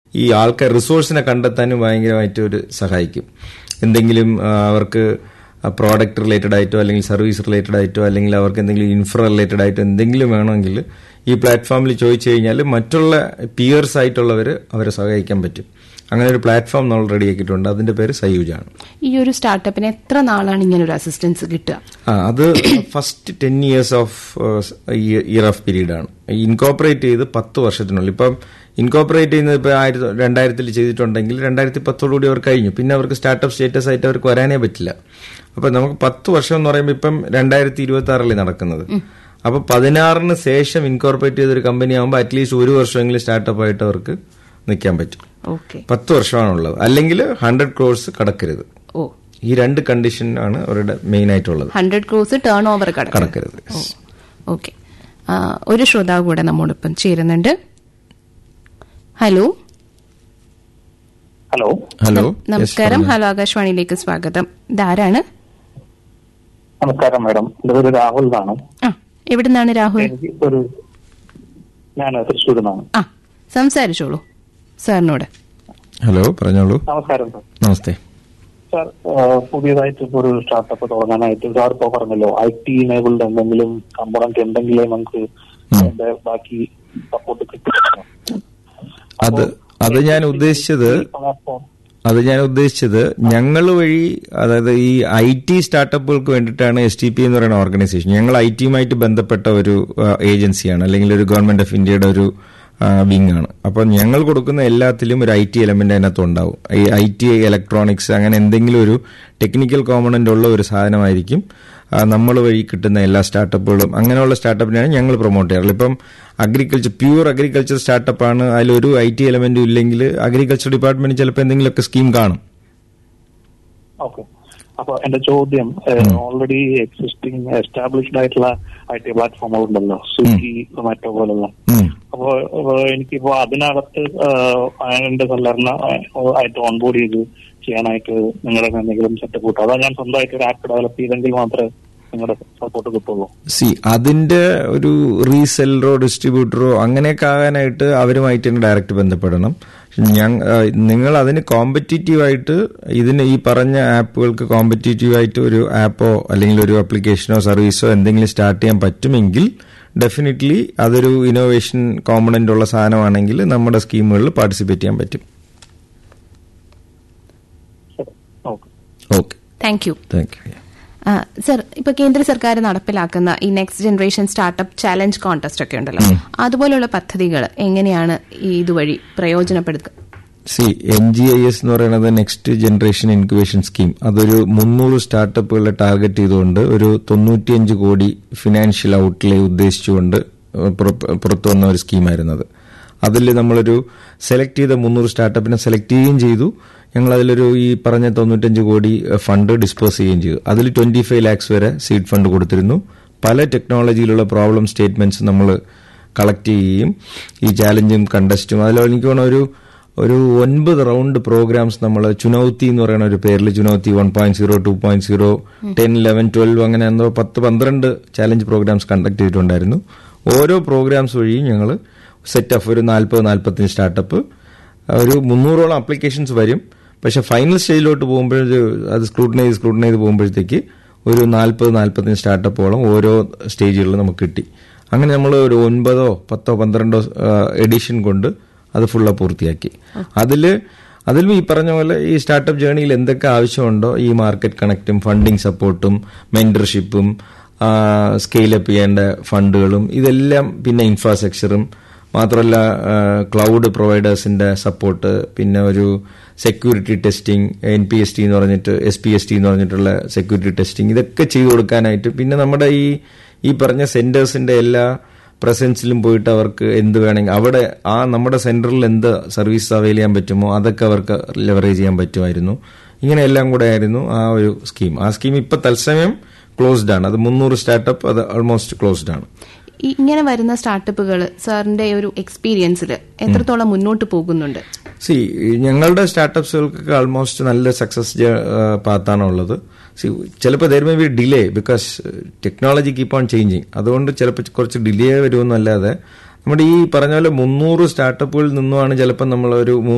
ഈ ആൾക്കാർ റിസോഴ്സിനെ കണ്ടെത്താനും ഭയങ്കരമായിട്ട് ഒരു സഹായിക്കും എന്തെങ്കിലും ആ, അവർക്ക് പ്രോഡക്റ്റ് റിലേറ്റഡ് ആയിട്ടോ അല്ലെങ്കിൽ സർവീസ് റിലേറ്റഡ് ആയിട്ടോ അല്ലെങ്കിൽ അവർക്ക് എന്തെങ്കിലും ഇൻഫ്ര റിലേറ്റഡ് ആയിട്ടോ എന്തെങ്കിലും വേണമെങ്കിൽ ഈ പ്ലാറ്റ്ഫോമിൽ ചോദിച്ചു കഴിഞ്ഞാൽ മറ്റുള്ള പിയേഴ്സ് ആയിട്ടുള്ളവർ അവരെ സഹായിക്കാൻ പറ്റും അങ്ങനെ ഒരു പ്ലാറ്റ്ഫോം നമ്മൾ റെഡിയാക്കിയിട്ടുണ്ട് അതിന്റെ പേര് സയൂജാണ് ഈ ഒരു സ്റ്റാർട്ടപ്പിന് എത്ര നാളാണ് ഇങ്ങനെ ഒരു അസിസ്റ്റൻസ് കിട്ടുക ആ അത് first ten years of year of period ആണ് ഇൻകോപ്പറേറ്റ് ചെയ്ത് പത്ത് വർഷത്തിനുള്ളിൽ ഇപ്പം ഇൻകോപ്പറേറ്റ് ചെയ്യുന്നത് ഇപ്പോൾ ആയിരത്തി രണ്ടായിരത്തിൽ ചെയ്തിട്ടുണ്ടെങ്കിൽ രണ്ടായിരത്തി പത്തോടുകൂടി അവർ കഴിഞ്ഞു പിന്നെ അവർക്ക് സ്റ്റാർട്ടപ്പ് സ്റ്റേറ്റസ് ആയിട്ട് അവർക്ക് വരാനേ പറ്റില്ല അപ്പൊ നമുക്ക് പത്ത് വർഷം എന്ന് പറയുമ്പോൾ ഇപ്പം രണ്ടായിരത്തി ഇരുപത്തി ആറിൽ നടക്കുന്നത് അപ്പൊ പതിനാറിന് ശേഷം ഇൻകോർപ്പറേറ്റ് ചെയ്ത ഒരു കമ്പനി ആകുമ്പോൾ അറ്റ്ലീസ്റ്റ് ഒരു വർഷമെങ്കിലും സ്റ്റാർട്ടപ്പ് ആയിട്ട് അവർക്ക് നിൽക്കാൻ പറ്റും ഓക്കെ പത്ത് വർഷമാണുള്ളത് അല്ലെങ്കിൽ ഹൺഡ്രഡ് ക്രോഴ്സ് കടക്കരുത് ഓ ഈ രണ്ട് കണ്ടീഷൻ ആണ് അവരുടെ മെയിൻ ആയിട്ടുള്ളത് ഹൺഡ്രഡ് ക്രോസ് ടേൺ ഓവർ കടക്കും കടക്കരുത് ഓക്കെ ഒരു ശ്രോതാവ് കൂടെ നമ്മോടൊപ്പം ചേരുന്നുണ്ട് ഹലോ ഹലോ ഹലോ നമസ്കാരം ഹലോ ആകാശവാണിയിലേക്ക് സ്വാഗതം ഇതാരാണ് നമസ്കാരം മാഡം എന്റെ പേര് രാഹുൽ എന്നാണ് ആ എവിടുന്നാണ് രാഹുൽ എനിക്ക് ഒരു ഞാൻ തൃശ്ശൂരിൽ നിന്നാണ് ആ സംസാരിച്ചോളൂ സാറിനോട് ഹലോ പറഞ്ഞോളൂ നമസ്കാരം സാർ നമസ്തേ സാർ പുതിയതായിട്ട് ഇപ്പൊ ഒരു സ്റ്റാർട്ടപ്പ് തുടങ്ങാനായിട്ട് സാർ ഇപ്പോ പറഞ്ഞല്ലോ ഐ ടി എനേബിൾഡ് എന്തെങ്കിലും കമ്പോണന്റ് ഉണ്ടെങ്കിലേ നമുക്ക് അതിന്റെ ബാക്കി സപ്പോർട്ട് കിട്ടും അത് അത് ഞാൻ ഉദ്ദേശിച്ചത് അത് ഞാൻ ഉദ്ദേശിച്ചത് ഞങ്ങൾ വഴി അതായത് ഈ ഐ ടി സ്റ്റാർട്ടപ്പുകൾക്ക് വേണ്ടിയിട്ടാണ് എസ് ടി പി എന്ന് പറയുന്ന ഓർഗനൈസേഷൻ ഞങ്ങൾ ഐ ടിയുമായിട്ട് ബന്ധപ്പെട്ട ഒരു ഏജൻസിയാണ് അല്ലെങ്കിൽ ഒരു ഗവൺമെന്റ് ഓഫ് ഇന്ത്യയുടെ ഒരു വിങ് ആണ് അപ്പോൾ ഞങ്ങൾ കൊടുക്കുന്ന എല്ലാത്തിലും ഒരു ഐ ടി എലമെന്റ് അതിനകത്ത് ഉണ്ടാവും ഈ ഐ ടി ഇലക്ട്രോണിക്സ് അങ്ങനെ എന്തെങ്കിലും ഒരു ടെക്നിക്കൽ കോമ്പണന്റ് ഉള്ള ഒരു സാധനമായിരിക്കും നമ്മൾ വഴി കിട്ടുന്ന എല്ലാ സ്റ്റാർട്ടപ്പുകളും അങ്ങനെയുള്ള സ്റ്റാർട്ടപ്പിനെയാണ് ഞങ്ങൾ പ്രൊമോട്ട് ചെയ്യാറുള്ളത് ഇപ്പം അഗ്രികൾച്ചർ പ്യൂർ അഗ്രികൾച്ചർ സ്റ്റാർട്ടപ്പാണ് അതിലൊരു ഐ ടി എലമെന്റും ഇല്ലെങ്കിൽ അഗ്രികൾച്ചർ ഡിപ്പാർട്ട്മെന്റ് ചിലപ്പോൾ എന്തെങ്കിലുമൊക്കെ സ്കീം കാണും ഓക്കെ അപ്പൊ എന്റെ ചോദ്യം ഓൾറെഡി എക്സിസ്റ്റിംഗ് എസ്റ്റാബ്ലിഷ്ഡ് ആയിട്ടുള്ള ഐ ടി പ്ലാറ്റ്ഫോമുകൾ ഉണ്ടല്ലോ സ്വിഗ്ഗി സൊമാറ്റോ പോലുള്ള ഉം. അപ്പോ ഏഹ്, എനിക്കിപ്പോ അതിനകത്ത് ഏഹ്, എന്റെ സെല്ലറിനെ ആയിട്ട് ഓൺബോർഡ് ചെയ്ത് ചെയ്യാനായിട്ട് നിങ്ങളുടെ എന്തെങ്കിലും സെറ്റപ്പ് കിട്ടും അതാ ഞാൻ സ്വന്തമായിട്ട് ഒരു ആപ്പ് ഡെവലപ്പ് ചെയ്തെങ്കിൽ മാത്രമേ നിങ്ങളുടെ സപ്പോർട്ട് കിട്ടുള്ളൂ സി അതിന്റെ ഒരു റീസെല്ലറോ ഡിസ്ട്രിബ്യൂട്ടറോ അങ്ങനെയൊക്കെ ആകാനായിട്ട് അവരുമായിട്ട് തന്നെ ഡയറക്റ്റ് ബന്ധപ്പെടണം ഞങ്ങ നിങ്ങൾ അതിന് കോമ്പറ്റീറ്റീവ് ആയിട്ട് ഇതിന് ഈ പറഞ്ഞ ആപ്പുകൾക്ക് കോമ്പറ്റീറ്റീവ് ആയിട്ട് ഒരു ആപ്പോ അല്ലെങ്കിൽ ഒരു ആപ്ലിക്കേഷനോ സർവീസോ എന്തെങ്കിലും സ്റ്റാർട്ട് ചെയ്യാൻ പറ്റുമെങ്കിൽ ഡെഫിനറ്റ്ലി അതൊരു ഇന്നോവേഷൻ കോമ്പണന്റ് ഉള്ള സാധനമാണെങ്കിൽ നമ്മുടെ സ്കീമുകളിൽ പാർട്ടിസിപ്പേറ്റ് ചെയ്യാൻ പറ്റും okay okay thank you thank you ആ, സർ ഇപ്പൊ കേന്ദ്ര സർക്കാർ നടപ്പിലാക്കുന്ന ഈ next generation startup challenge contest ഒക്കെ ഉണ്ടല്ലോ അതുപോലുള്ള പദ്ധതികൾ എങ്ങനെയാണ് ഈ ഇതുവഴി പ്രയോജനപ്പെടുത്തുക C N G I S എന്ന് പറയുന്നത് നെക്സ്റ്റ് ജനറേഷൻ ഇൻക്യുബേഷൻ സ്കീം അതൊരു മുന്നൂറ് സ്റ്റാർട്ടപ്പുകളെ ടാർഗറ്റ് ചെയ്തുകൊണ്ട് ഒരു തൊണ്ണൂറ്റിയഞ്ച് കോടി ഫിനാൻഷ്യൽ ഔട്ട്ലേ ഉദ്ദേശിച്ചുകൊണ്ട് പുറ- പുറത്തു വന്ന ഒരു സ്കീമായിരുന്നത് അതിൽ നമ്മളൊരു സെലക്ട് ചെയ്ത മുന്നൂറ് സ്റ്റാർട്ടപ്പിനെ സെലക്ട് ചെയ്യുകയും ചെയ്തു ഞങ്ങൾ അതിലൊരു ഈ പറഞ്ഞ തൊണ്ണൂറ്റഞ്ച് കോടി ഫണ്ട് ഡിസ്പോസ് ചെയ്യുകയും ചെയ്തു അതിൽ ട്വന്റി ഫൈവ് ലാക്സ് വരെ സീഡ് ഫണ്ട് കൊടുത്തിരുന്നു പല ടെക്നോളജിയിലുള്ള പ്രോബ്ലം സ്റ്റേറ്റ്മെന്റ്സ് നമ്മൾ കളക്ട് ചെയ്യുകയും ഈ ചാലഞ്ചും കണ്ടസ്റ്റും അതിൽ എനിക്ക് തോന്നുന്നു ഒരു ഒരു ഒൻപത് റൗണ്ട് പ്രോഗ്രാംസ് നമ്മൾ ചുനൌത്തി എന്ന് പറയുന്ന ഒരു പേരിൽ Chunauti one point zero two point zero ten eleven twelve അങ്ങനെ എന്തോ പത്ത് പന്ത്രണ്ട് ചാലഞ്ച് പ്രോഗ്രാംസ് കണ്ടക്ട് ചെയ്തിട്ടുണ്ടായിരുന്നു ഓരോ പ്രോഗ്രാംസ് വഴിയും ഞങ്ങൾ സെറ്റ് ഓഫ് ഒരു നാൽപ്പത് നാൽപ്പത്തഞ്ച് സ്റ്റാർട്ടപ്പ് ഒരു മുന്നൂറോളം അപ്ലിക്കേഷൻസ് വരും പക്ഷെ ഫൈനൽ സ്റ്റേജിലോട്ട് പോകുമ്പോൾ അത് സ്ക്രൂട്ടനൈസ് സ്ക്രൂട്ടനൈസ് പോകുമ്പോഴത്തേക്ക് ഒരു നാൽപ്പത് നാൽപ്പത്തഞ്ച് സ്റ്റാർട്ടപ്പോളം ഓരോ സ്റ്റേജുകളിൽ നമുക്ക് കിട്ടി അങ്ങനെ നമ്മൾ ഒരു ഒൻപതോ പത്തോ പന്ത്രണ്ടോ എഡിഷൻ കൊണ്ട് അത് ഫുള്ള് പൂർത്തിയാക്കി അതില് അതിലും ഈ പറഞ്ഞ പോലെ ഈ സ്റ്റാർട്ടപ്പ് ജേണിയിൽ എന്തൊക്കെ ആവശ്യമുണ്ടോ ഈ മാർക്കറ്റ് കണക്റ്റും ഫണ്ടിങ് സപ്പോർട്ടും മെന്റർഷിപ്പും സ്കെയിലപ്പ് ചെയ്യേണ്ട ഫണ്ടുകളും ഇതെല്ലാം പിന്നെ ഇൻഫ്രാസ്ട്രക്ചറും മാത്രമല്ല ക്ലൗഡ് പ്രൊവൈഡേഴ്സിന്റെ സപ്പോർട്ട് പിന്നെ ഒരു security testing N P S T എന്ന് പറഞ്ഞിട്ട് എസ് പി എസ് ടി എന്ന് പറഞ്ഞിട്ടുള്ള സെക്യൂരിറ്റി ടെസ്റ്റിംഗ് ഇതൊക്കെ ചെയ്തു കൊടുക്കാനായിട്ട് പിന്നെ നമ്മുടെ ഈ ഈ പറഞ്ഞ സെന്റേഴ്സിന്റെ എല്ലാ പ്രസൻസിലും പോയിട്ട് അവർക്ക് എന്ത് വേണമെങ്കിൽ അവിടെ ആ നമ്മുടെ സെന്ററിൽ എന്ത് സർവീസ് അവൈൽ ചെയ്യാൻ പറ്റുമോ അതൊക്കെ അവർക്ക് ലെവറേജ് ചെയ്യാൻ പറ്റുമായിരുന്നു ഇങ്ങനെ എല്ലാം കൂടെ ആയിരുന്നു ആ ഒരു സ്കീം ആ സ്കീം ഇപ്പൊ തത്സമയം ക്ലോസ്ഡ് ആണ് അത് മുന്നൂറ് സ്റ്റാർട്ടപ്പ് അത് ഓൾമോസ്റ്റ് ക്ലോസ്ഡ് ആണ് ഈ ഇങ്ങനെ വരുന്ന സ്റ്റാർട്ടപ്പുകൾ സാറിന്റെ ഒരു എക്സ്പീരിയൻസിൽ എത്രത്തോളം മുന്നോട്ട് പോകുന്നുണ്ട് സി ഞങ്ങളുടെ സ്റ്റാർട്ടപ്സുകൾക്കൊക്കെ ആൾമോസ്റ്റ് നല്ല സക്സസ് പാത്താണ് ഉള്ളത് സി ചിലപ്പോൾ there may be delay because technology keep on changing അതുകൊണ്ട് ചിലപ്പോൾ കുറച്ച് ഡിലേ വരുമെന്നല്ലാതെ നമ്മുടെ ഈ പറഞ്ഞ പോലെ മുന്നൂറ് സ്റ്റാർട്ടപ്പുകളിൽ നിന്നുമാണ് ചിലപ്പോൾ നമ്മളൊരു